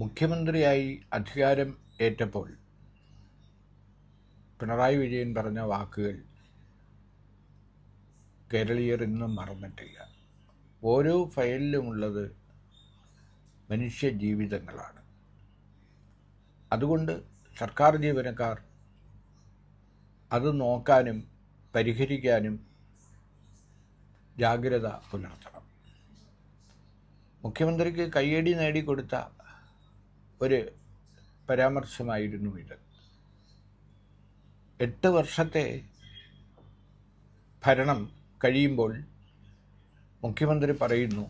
മുഖ്യമന്ത്രിയായി അധികാരം ഏറ്റപ്പോൾ പിണറായി വിജയൻ പറഞ്ഞ വാക്കുകൾ കേരളീയർ ഇന്നും മറന്നിട്ടില്ല ഓരോ ഫയലിലുമുള്ളത് മനുഷ്യ ജീവിതങ്ങളാണ് അതുകൊണ്ട് സർക്കാർ ജീവനക്കാർ അത് നോക്കാനും പരിഹരിക്കാനും ജാഗ്രത പുലർത്തണം മുഖ്യമന്ത്രിക്ക് കയ്യടി നേടിക്കൊടുത്ത ഒരു പരാമർശമായിരുന്നു ഇത് എട്ട് വർഷത്തെ ഭരണം കഴിയുമ്പോൾ മുഖ്യമന്ത്രി പറയുന്നു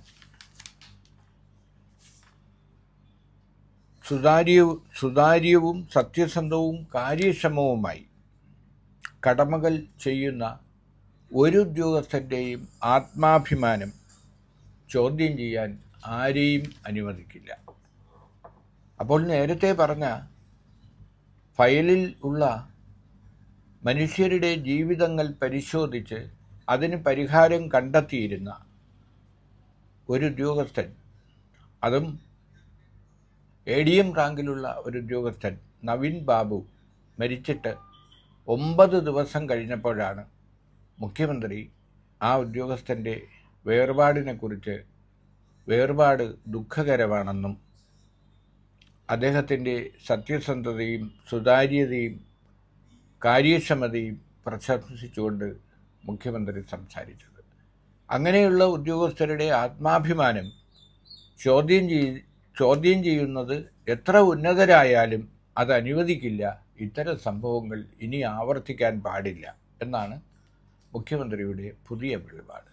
സുതാര്യവും സുതാര്യവും സത്യസന്ധവും കാര്യക്ഷമവുമായി കടമകൾ ചെയ്യുന്ന ഒരു ഉദ്യോഗസ്ഥൻ്റെയും ആത്മാഭിമാനം ചോദ്യം ചെയ്യാൻ ആരെയും അനുവദിക്കില്ല അപ്പോൾ നേരത്തെ പറഞ്ഞ ഫയലിൽ ഉള്ള മനുഷ്യരുടെ ജീവിതങ്ങൾ പരിശോധിച്ച് അതിന് പരിഹാരം കണ്ടെത്തിയിരുന്ന ഒരു ഉദ്യോഗസ്ഥൻ അതും എ ഡി എം റാങ്കിലുള്ള ഒരു ഉദ്യോഗസ്ഥൻ നവീൻ ബാബു മരിച്ചിട്ട് ഒമ്പത് ദിവസം കഴിഞ്ഞപ്പോഴാണ് മുഖ്യമന്ത്രി ആ ഉദ്യോഗസ്ഥൻ്റെ വേർപാടിനെക്കുറിച്ച് വേർപാട് ദുഃഖകരമാണെന്നും അദ്ദേഹത്തിൻ്റെ സത്യസന്ധതയും സുതാര്യതയും കാര്യക്ഷമതയും പ്രശംസിച്ചുകൊണ്ട് മുഖ്യമന്ത്രി സംസാരിച്ചത് അങ്ങനെയുള്ള ഉദ്യോഗസ്ഥരുടെ ആത്മാഭിമാനം ചോദ്യം ചെയ് ചോദ്യം ചെയ്യുന്നത് എത്ര ഉന്നതരായാലും അത് അനുവദിക്കില്ല ഇത്തരം സംഭവങ്ങൾ ഇനി ആവർത്തിക്കാൻ പാടില്ല എന്നാണ് മുഖ്യമന്ത്രിയുടെ പുതിയ വെളിപാട്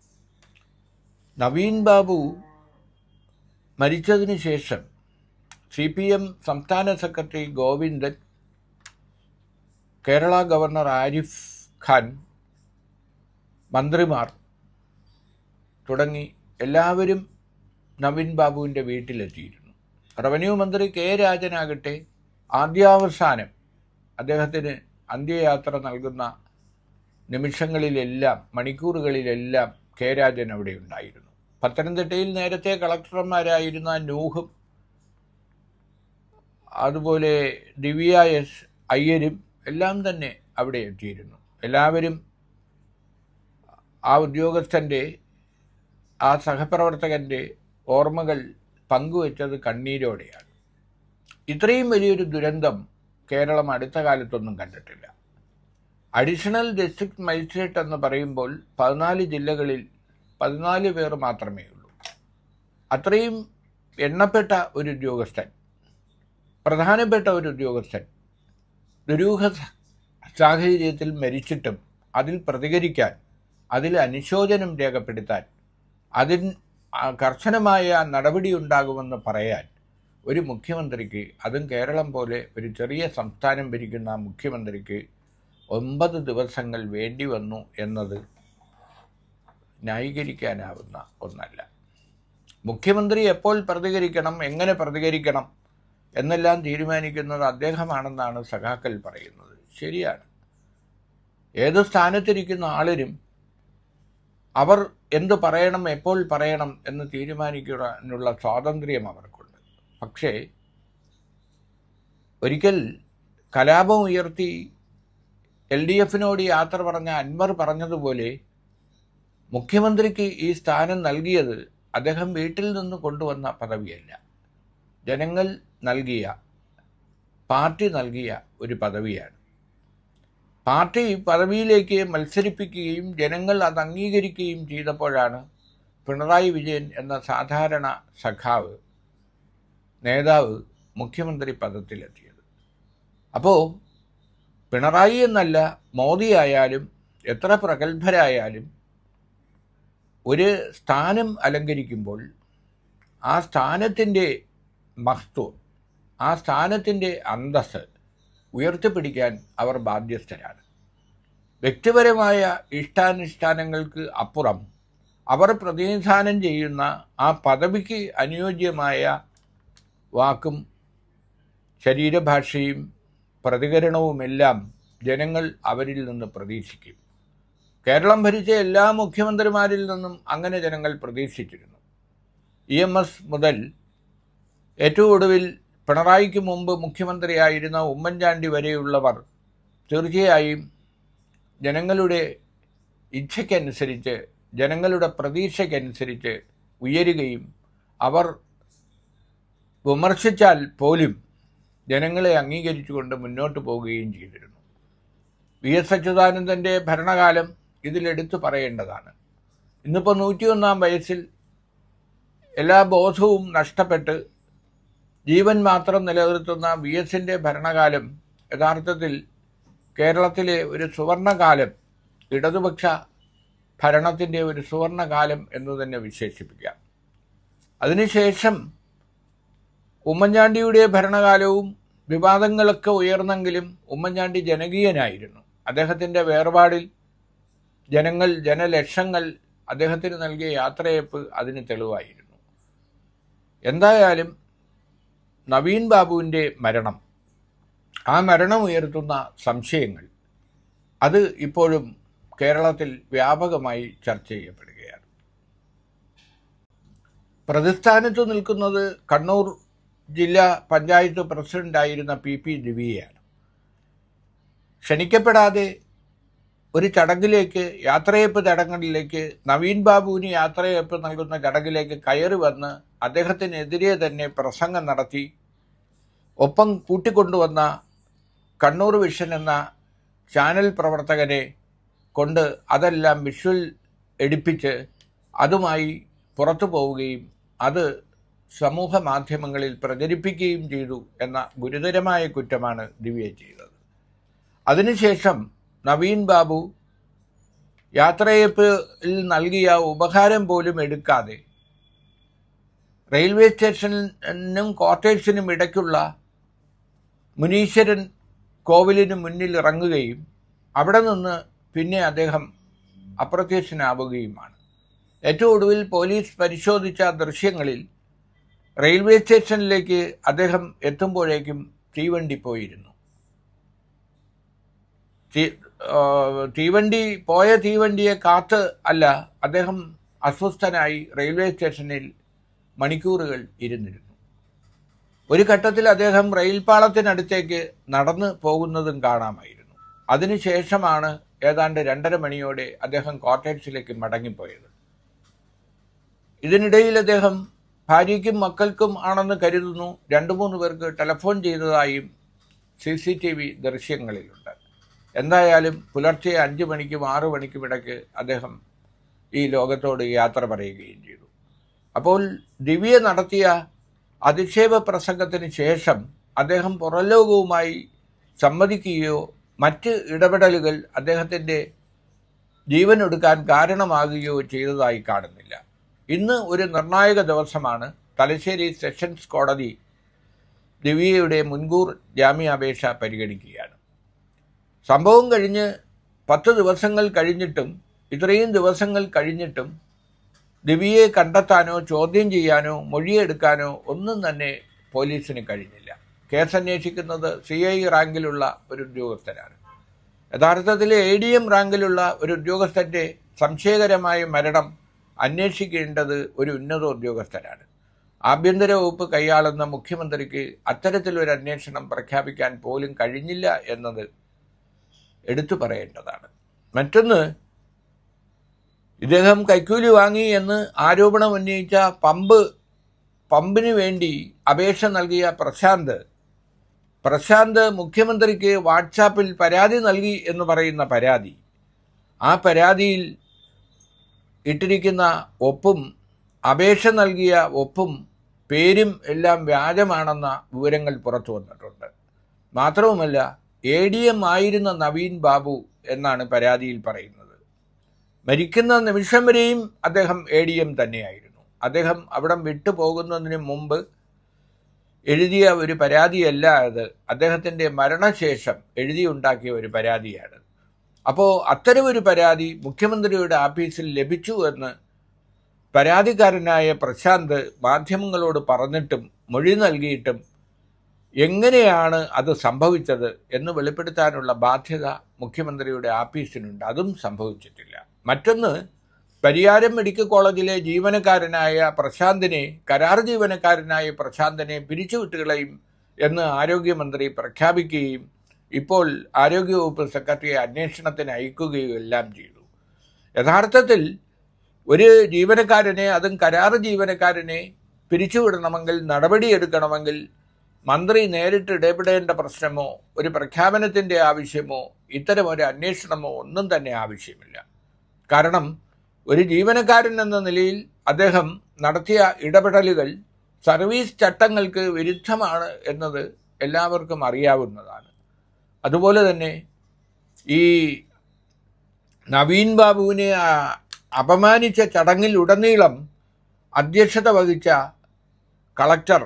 നവീൻ ബാബു മരിച്ചതിന് ശേഷം സി പി എം സംസ്ഥാന സെക്രട്ടറി ഗോവിന്ദൻ കേരള ഗവർണർ ആരിഫ് ഖാൻ മന്ത്രിമാർ തുടങ്ങി എല്ലാവരും നവീൻ ബാബുവിൻ്റെ വീട്ടിലെത്തിയിരുന്നു റവന്യൂ മന്ത്രി കെ രാജനാകട്ടെ ആദ്യാവസാനം അദ്ദേഹത്തിന് അന്ത്യയാത്ര നൽകുന്ന നിമിഷങ്ങളിലെല്ലാം മണിക്കൂറുകളിലെല്ലാം കെ രാജൻ അവിടെ ഉണ്ടായിരുന്നു പത്തനംതിട്ടയിൽ നേരത്തെ കളക്ടർമാരായിരുന്ന നൂഹും അതുപോലെ ദിവ്യ എസ് അയ്യരും എല്ലാം തന്നെ അവിടെ എത്തിയിരുന്നു എല്ലാവരും ആ ഉദ്യോഗസ്ഥൻ്റെ ആ സഹപ്രവർത്തകൻ്റെ ഓർമ്മകൾ പങ്കുവച്ചത് കണ്ണീരോടെയാണ് ഇത്രയും വലിയൊരു ദുരന്തം കേരളം അടുത്ത കാലത്തൊന്നും കണ്ടിട്ടില്ല അഡീഷണൽ ഡിസ്ട്രിക്ട് മജിസ്ട്രേറ്റ് എന്ന് പറയുമ്പോൾ പതിനാല് ജില്ലകളിൽ പതിനാല് പേർ മാത്രമേ ഉള്ളൂ അത്രയും എണ്ണപ്പെട്ട ഒരു ഉദ്യോഗസ്ഥൻ പ്രധാനപ്പെട്ട ഒരു ഉദ്യോഗസ്ഥൻ ദുരൂഹ സാഹചര്യത്തിൽ മരിച്ചിട്ടും അതിൽ പ്രതികരിക്കാൻ അതിൽ അനുശോചനം രേഖപ്പെടുത്താൻ അതിൽ കർശനമായ നടപടി ഉണ്ടാകുമെന്ന് പറയാൻ ഒരു മുഖ്യമന്ത്രിക്ക് അതും കേരളം പോലെ ഒരു ചെറിയ സംസ്ഥാനം ഭരിക്കുന്ന മുഖ്യമന്ത്രിക്ക് ഒമ്പത് ദിവസങ്ങൾ വേണ്ടി വന്നു എന്നത് ന്യായീകരിക്കാനാവുന്ന ഒന്നല്ല മുഖ്യമന്ത്രി എപ്പോൾ പ്രതികരിക്കണം എങ്ങനെ പ്രതികരിക്കണം എന്നെല്ലാം തീരുമാനിക്കുന്നത് അദ്ദേഹമാണെന്നാണ് സഖാക്കൾ പറയുന്നത് ശരിയാണ് ഏത് സ്ഥാനത്തിരിക്കുന്ന ആളിനും അവർ എന്തു പറയണം എപ്പോൾ പറയണം എന്ന് തീരുമാനിക്കാനുള്ള സ്വാതന്ത്ര്യം അവർക്കുണ്ട് പക്ഷേ ഒരിക്കൽ കലാപം ഉയർത്തി എൽ ഡി എഫിനോട് യാത്ര പറഞ്ഞ അൻവർ പറഞ്ഞതുപോലെ മുഖ്യമന്ത്രിക്ക് ഈ സ്ഥാനം നൽകിയത് അദ്ദേഹം വീട്ടിൽ നിന്ന് കൊണ്ടുവന്ന പദവിയല്ല ജനങ്ങൾ നൽകിയ പാർട്ടി നൽകിയ ഒരു പദവിയാണ് പാർട്ടി പദവിയിലേക്ക് മത്സരിപ്പിക്കുകയും ജനങ്ങൾ അത് അംഗീകരിക്കുകയും ചെയ്തപ്പോഴാണ് പിണറായി വിജയൻ എന്ന സാധാരണ സഖാവ് നേതാവ് മുഖ്യമന്ത്രി പദത്തിലെത്തിയത് അപ്പോൾ പിണറായി എന്നല്ല മോദി ആയാലും എത്ര പ്രഗത്ഭരായാലും ഒരു സ്ഥാനം അലങ്കരിക്കുമ്പോൾ ആ സ്ഥാനത്തിൻ്റെ മഹത്വം ആ സ്ഥാനത്തിൻ്റെ അന്തസ്സ് ഉയർത്തിപ്പിടിക്കാൻ അവർ ബാധ്യസ്ഥരാണ് വ്യക്തിപരമായ ഇഷ്ടാനുഷ്ഠാനങ്ങൾക്ക് അപ്പുറം അവർ പ്രതിനിധാനം ചെയ്യുന്ന ആ പദവിക്ക് അനുയോജ്യമായ വാക്കും ശരീരഭാഷയും പ്രതികരണവുമെല്ലാം ജനങ്ങൾ അവരിൽ നിന്ന് പ്രതീക്ഷിക്കും കേരളം ഭരിച്ച എല്ലാ മുഖ്യമന്ത്രിമാരിൽ നിന്നും അങ്ങനെ ജനങ്ങൾ പ്രതീക്ഷിച്ചിരുന്നു ഇ എം എസ് മുതൽ ഏറ്റവും ഒടുവിൽ പിണറായിക്ക് മുമ്പ് മുഖ്യമന്ത്രിയായിരുന്ന ഉമ്മൻചാണ്ടി വരെയുള്ളവർ തീർച്ചയായും ജനങ്ങളുടെ ഇച്ഛയ്ക്കനുസരിച്ച് ജനങ്ങളുടെ പ്രതീക്ഷയ്ക്കനുസരിച്ച് ഉയരുകയും അവർ വിമർശിച്ചാൽ പോലും ജനങ്ങളെ അംഗീകരിച്ചുകൊണ്ട് മുന്നോട്ട് പോവുകയും ചെയ്തിരുന്നു വി എസ് അച്യുതാനന്ദൻ്റെ ഭരണകാലം ഇതിലെടുത്തു പറയേണ്ടതാണ് ഇന്നിപ്പോൾ നൂറ്റിയൊന്നാം വയസ്സിൽ എല്ലാ ബോധവും നഷ്ടപ്പെട്ട് ജീവൻ മാത്രം നിലനിർത്തുന്ന വി എസിൻ്റെ ഭരണകാലം യഥാർത്ഥത്തിൽ കേരളത്തിലെ ഒരു സുവർണകാലം ഇടതുപക്ഷ ഭരണത്തിൻ്റെ ഒരു സുവർണകാലം എന്ന് തന്നെ വിശേഷിപ്പിക്കാം അതിനുശേഷം ഉമ്മൻചാണ്ടിയുടെ ഭരണകാലവും വിവാദങ്ങളൊക്കെ ഉയർന്നെങ്കിലും ഉമ്മൻചാണ്ടി ജനകീയനായിരുന്നു അദ്ദേഹത്തിൻ്റെ വേർപാടിൽ ജനങ്ങൾ ജനലക്ഷങ്ങൾ അദ്ദേഹത്തിന് നൽകിയ യാത്രയപ്പ് അതിന് തെളിവായിരുന്നു എന്തായാലും നവീൻ ബാബുവിൻ്റെ മരണം ആ മരണം ഉയർത്തുന്ന സംശയങ്ങൾ അത് ഇപ്പോഴും കേരളത്തിൽ വ്യാപകമായി ചർച്ച ചെയ്യപ്പെടുകയാണ് പ്രതിസ്ഥാനത്ത് നിൽക്കുന്നത് കണ്ണൂർ ജില്ലാ പഞ്ചായത്ത് പ്രസിഡന്റായിരുന്ന പി പി ദിവ്യയാണ് ക്ഷണിക്കപ്പെടാതെ ഒരു ചടങ്ങിലേക്ക് യാത്രയപ്പ് ചടങ്ങിലേക്ക് നവീൻ ബാബുവിന് യാത്രയപ്പ് നൽകുന്ന ചടങ്ങിലേക്ക് കയറി വന്ന് അദ്ദേഹത്തിനെതിരെ തന്നെ പ്രസംഗം നടത്തി ഒപ്പം കൂട്ടിക്കൊണ്ടുവന്ന കണ്ണൂർ വിഷൻ എന്ന ചാനൽ പ്രവർത്തകനെ കൊണ്ട് അതെല്ലാം വിഷ്വൽ എടുപ്പിച്ച് അതുമായി പുറത്തു പോവുകയും അത് സമൂഹ മാധ്യമങ്ങളിൽ പ്രചരിപ്പിക്കുകയും ചെയ്തു എന്ന ഗുരുതരമായ കുറ്റമാണ് ദിവ്യ ചെയ്തത് അതിനുശേഷം നവീൻ ബാബു യാത്രയപ്പിൽ നൽകിയ ഉപഹാരം പോലും എടുക്കാതെ റെയിൽവേ സ്റ്റേഷനും ക്വാർട്ടേഴ്സിനും ഇടയ്ക്കുള്ള മുനീശ്വരൻ കോവിലിന് മുന്നിൽ ഇറങ്ങുകയും അവിടെ നിന്ന് പിന്നെ അദ്ദേഹം അപ്രത്യക്ഷനാവുകയുമാണ് ഏറ്റവും ഒടുവിൽ പോലീസ് പരിശോധിച്ച ദൃശ്യങ്ങളിൽ റെയിൽവേ സ്റ്റേഷനിലേക്ക് അദ്ദേഹം എത്തുമ്പോഴേക്കും തീവണ്ടി പോയിരുന്നു തീ- ആ, തീവണ്ടി പോയ തീവണ്ടിയെ കാത്ത് അല്ല അദ്ദേഹം അസ്വസ്ഥനായി റെയിൽവേ സ്റ്റേഷനിൽ മണിക്കൂറുകൾ ഇരുന്നിരുന്നു ഒരു ഘട്ടത്തിൽ അദ്ദേഹം റെയിൽപാളത്തിനടുത്തേക്ക് നടന്നു പോകുന്നതും കാണാമായിരുന്നു അതിനുശേഷമാണ് ഏതാണ്ട് രണ്ടര മണിയോടെ അദ്ദേഹം ക്വാർട്ടേഴ്സിലേക്ക് മടങ്ങിപ്പോയത് ഇതിനിടയിൽ അദ്ദേഹം ഭാര്യയ്ക്കും മക്കൾക്കും ആണെന്ന് കരുതുന്നു രണ്ടു മൂന്ന് പേർക്ക് ടെലഫോൺ ചെയ്തതായും സി സി ടി വി ദൃശ്യങ്ങളിലുണ്ട് എന്തായാലും പുലർച്ചെ അഞ്ച് മണിക്കും ആറു മണിക്കും ഇടയ്ക്ക് അദ്ദേഹം ഈ ലോകത്തോട് യാത്ര പറയുകയും ചെയ്തു അപ്പോൾ ദിവ്യ നടത്തിയ അധിക്ഷേപ പ്രസംഗത്തിന് ശേഷം അദ്ദേഹം പുറംലോകവുമായി സംവദിക്കുകയോ മറ്റ് ഇടപെടലുകൾ അദ്ദേഹത്തിൻ്റെ ജീവനൊടുക്കാൻ കാരണമാകുകയോ ചെയ്തതായി കാണുന്നില്ല ഇന്ന് ഒരു നിർണായക ദിവസമാണ് തലശ്ശേരി സെഷൻസ് കോടതി ദിവ്യയുടെ മുൻകൂർ ജാമ്യാപേക്ഷ പരിഗണിക്കുകയാണ് സംഭവം കഴിഞ്ഞ് പത്ത് ദിവസങ്ങൾ കഴിഞ്ഞിട്ടും ഇത്രയും ദിവസങ്ങൾ കഴിഞ്ഞിട്ടും ദിവ്യയെ കണ്ടെത്താനോ ചോദ്യം ചെയ്യാനോ മൊഴിയെടുക്കാനോ ഒന്നും തന്നെ പോലീസിന് കഴിഞ്ഞില്ല കേസ് അന്വേഷിക്കുന്നത് സി ഐ റാങ്കിലുള്ള ഒരു ഉദ്യോഗസ്ഥനാണ് യഥാർത്ഥത്തിൽ എ ഡി എം റാങ്കിലുള്ള ഒരു ഉദ്യോഗസ്ഥന്റെ സംശയകരമായ മരണം അന്വേഷിക്കേണ്ടത് ഒരു ഉന്നത ഉദ്യോഗസ്ഥനാണ് ആഭ്യന്തര വകുപ്പ് കൈയാളുന്ന മുഖ്യമന്ത്രിക്ക് അത്തരത്തിലൊരു അന്വേഷണം പ്രഖ്യാപിക്കാൻ പോലും കഴിഞ്ഞില്ല എന്നത് എടുത്തു പറയേണ്ടതാണ് മറ്റൊന്ന് ഇദ്ദേഹം കൈക്കൂലി വാങ്ങി എന്ന് ആരോപണം ഉന്നയിച്ച പമ്പ് പമ്പിന് വേണ്ടി അപേക്ഷ നൽകിയ പ്രശാന്ത് പ്രശാന്ത് മുഖ്യമന്ത്രിക്ക് വാട്സാപ്പിൽ പരാതി നൽകി എന്ന് പറയുന്ന പരാതി ആ പരാതിയിൽ ഇട്ടിരിക്കുന്ന ഒപ്പും അപേക്ഷ നൽകിയ ഒപ്പും പേരും എല്ലാം വ്യാജമാണെന്ന വിവരങ്ങൾ പുറത്തു വന്നിട്ടുണ്ട് മാത്രവുമല്ല എ ഡി എം ആയിരുന്ന നവീൻ ബാബു എന്നാണ് പരാതിയിൽ പറയുന്നത് മരിക്കുന്ന നിമിഷം വരെയും അദ്ദേഹം എ ഡി എം തന്നെയായിരുന്നു അദ്ദേഹം അവിടം വിട്ടു പോകുന്നതിന് മുമ്പ് എഴുതിയ ഒരു പരാതിയല്ല അത് അദ്ദേഹത്തിൻ്റെ മരണശേഷം എഴുതിയുണ്ടാക്കിയ ഒരു പരാതിയാണ് അപ്പോൾ അത്തരമൊരു പരാതി മുഖ്യമന്ത്രിയുടെ ആഫീസിൽ ലഭിച്ചു എന്ന് പരാതിക്കാരനായ പ്രശാന്ത് മാധ്യമങ്ങളോട് പറഞ്ഞിട്ടും മൊഴി നൽകിയിട്ടും എങ്ങനെയാണ് അത് സംഭവിച്ചത് എന്ന് വെളിപ്പെടുത്താനുള്ള ബാധ്യത മുഖ്യമന്ത്രിയുടെ ആഫീസിനുണ്ട് അതും സംഭവിച്ചിട്ടില്ല മറ്റൊന്ന് പരിയാരം മെഡിക്കൽ കോളേജിലെ ജീവനക്കാരനായ പ്രശാന്തിനെ കരാർ ജീവനക്കാരനായ പ്രശാന്തിനെ പിരിച്ചുവിട്ടുകളയും എന്ന് ആരോഗ്യമന്ത്രി പ്രഖ്യാപിക്കുകയും ഇപ്പോൾ ആരോഗ്യവകുപ്പ് സെക്രട്ടറിയെ അന്വേഷണത്തിന് അയക്കുകയും എല്ലാം ചെയ്തു യഥാർത്ഥത്തിൽ ഒരു ജീവനക്കാരനെ അതും കരാർ ജീവനക്കാരനെ പിരിച്ചുവിടണമെങ്കിൽ നടപടിയെടുക്കണമെങ്കിൽ മന്ത്രി നേരിട്ട് ഇടപെടേണ്ട പ്രശ്നമോ ഒരു പ്രഖ്യാപനത്തിൻ്റെ ആവശ്യമോ ഇത്തരം ഒരു അന്വേഷണമോ ഒന്നും തന്നെ ആവശ്യമില്ല കാരണം ഒരു ജീവനക്കാരൻ എന്ന നിലയിൽ അദ്ദേഹം നടത്തിയ ഇടപെടലുകൾ സർവീസ് ചട്ടങ്ങൾക്ക് വിരുദ്ധമാണ് എന്നത് എല്ലാവർക്കും അറിയാവുന്നതാണ് അതുപോലെ തന്നെ ഈ നവീൻ ബാബുവിനെ ആ, അപമാനിച്ച ചടങ്ങിൽ ഉടനീളം അധ്യക്ഷത വഹിച്ച കളക്ടർ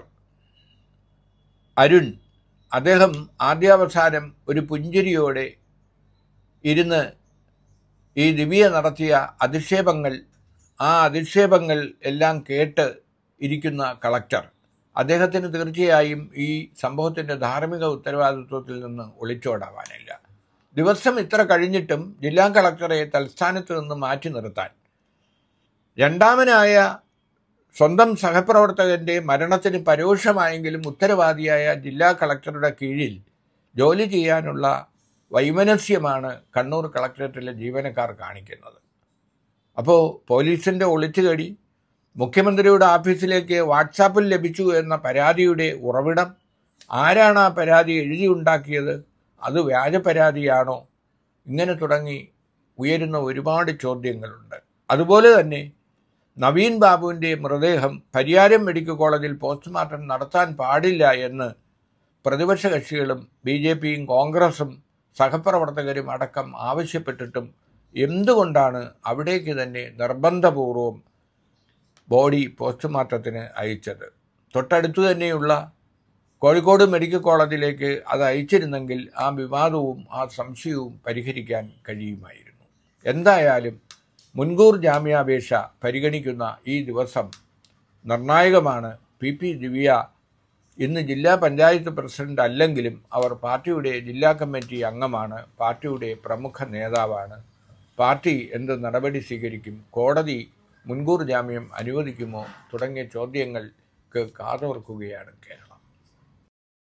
അരുൺ അദ്ദേഹം ആദ്യാവസാനം ഒരു പുഞ്ചിരിയോടെ ഇരുന്ന് ഈ ദിവ്യ നടത്തിയ അധിക്ഷേപങ്ങൾ ആ അധിക്ഷേപങ്ങൾ എല്ലാം കേട്ട് ഇരിക്കുന്ന കളക്ടർ അദ്ദേഹത്തിന് തീർച്ചയായും ഈ സംഭവത്തിൻ്റെ ധാർമ്മിക ഉത്തരവാദിത്വത്തിൽ നിന്ന് ഒളിച്ചോടാവാനില്ല ദിവസം ഇത്ര കഴിഞ്ഞിട്ടും ജില്ലാ കളക്ടറെ തൽസ്ഥാനത്ത് നിന്ന് മാറ്റി നിർത്താൻ രണ്ടാമനായ സ്വന്തം സഹപ്രവർത്തകന്റെ മരണത്തിന് പരോക്ഷമായെങ്കിലും ഉത്തരവാദിയായ ജില്ലാ കളക്ടറുടെ കീഴിൽ ജോലി ചെയ്യാനുള്ള വൈമനസ്യമാണ് കണ്ണൂർ കളക്ടറേറ്റിലെ ജീവനക്കാർ കാണിക്കുന്നത് അപ്പോൾ പോലീസിൻ്റെ ഒളിച്ചുകടി മുഖ്യമന്ത്രിയുടെ ഓഫീസിലേക്ക് വാട്സാപ്പിൽ ലഭിച്ചു എന്ന പരാതിയുടെ ഉറവിടം ആരാണ് ആ പരാതി എഴുതിയുണ്ടാക്കിയത് അത് വ്യാജ പരാതിയാണോ ഇങ്ങനെ തുടങ്ങി ഉയരുന്ന ഒരുപാട് ചോദ്യങ്ങളുണ്ട് അതുപോലെ തന്നെ നവീൻ ബാബുവിൻ്റെ മൃതദേഹം പരിയാരം മെഡിക്കൽ കോളേജിൽ പോസ്റ്റ്മോർട്ടം നടത്താൻ പാടില്ല എന്ന് പ്രതിപക്ഷ കക്ഷികളും ബി ജെ പിയും കോൺഗ്രസും സഹപ്രവർത്തകരും അടക്കം ആവശ്യപ്പെട്ടിട്ടും എന്തുകൊണ്ടാണ് അവിടേക്ക് തന്നെ നിർബന്ധപൂർവം ബോഡി പോസ്റ്റ്മോർട്ടത്തിന് അയച്ചത് തൊട്ടടുത്തു തന്നെയുള്ള കോഴിക്കോട് മെഡിക്കൽ കോളേജിലേക്ക് അത് അയച്ചിരുന്നെങ്കിൽ ആ വിവാദവും ആ സംശയവും പരിഹരിക്കാൻ കഴിയുമായിരുന്നു എന്തായാലും മുൻകൂർ ജാമ്യാപേക്ഷ പരിഗണിക്കുന്ന ഈ ദിവസം നിർണായകമാണ് പി പി ദിവ്യ ഇന്ന് ജില്ലാ പഞ്ചായത്ത് പ്രസിഡന്റ് അല്ലെങ്കിലും അവർ പാർട്ടിയുടെ ജില്ലാ കമ്മിറ്റി അംഗമാണ് പാർട്ടിയുടെ പ്രമുഖ നേതാവാണ് പാർട്ടി എന്ത് നടപടി സ്വീകരിക്കും കോടതി മുൻകൂർ ജാമ്യം അനുവദിക്കുമോ തുടങ്ങിയ ചോദ്യങ്ങൾക്ക് കാതോർക്കുകയാണ് കേരളം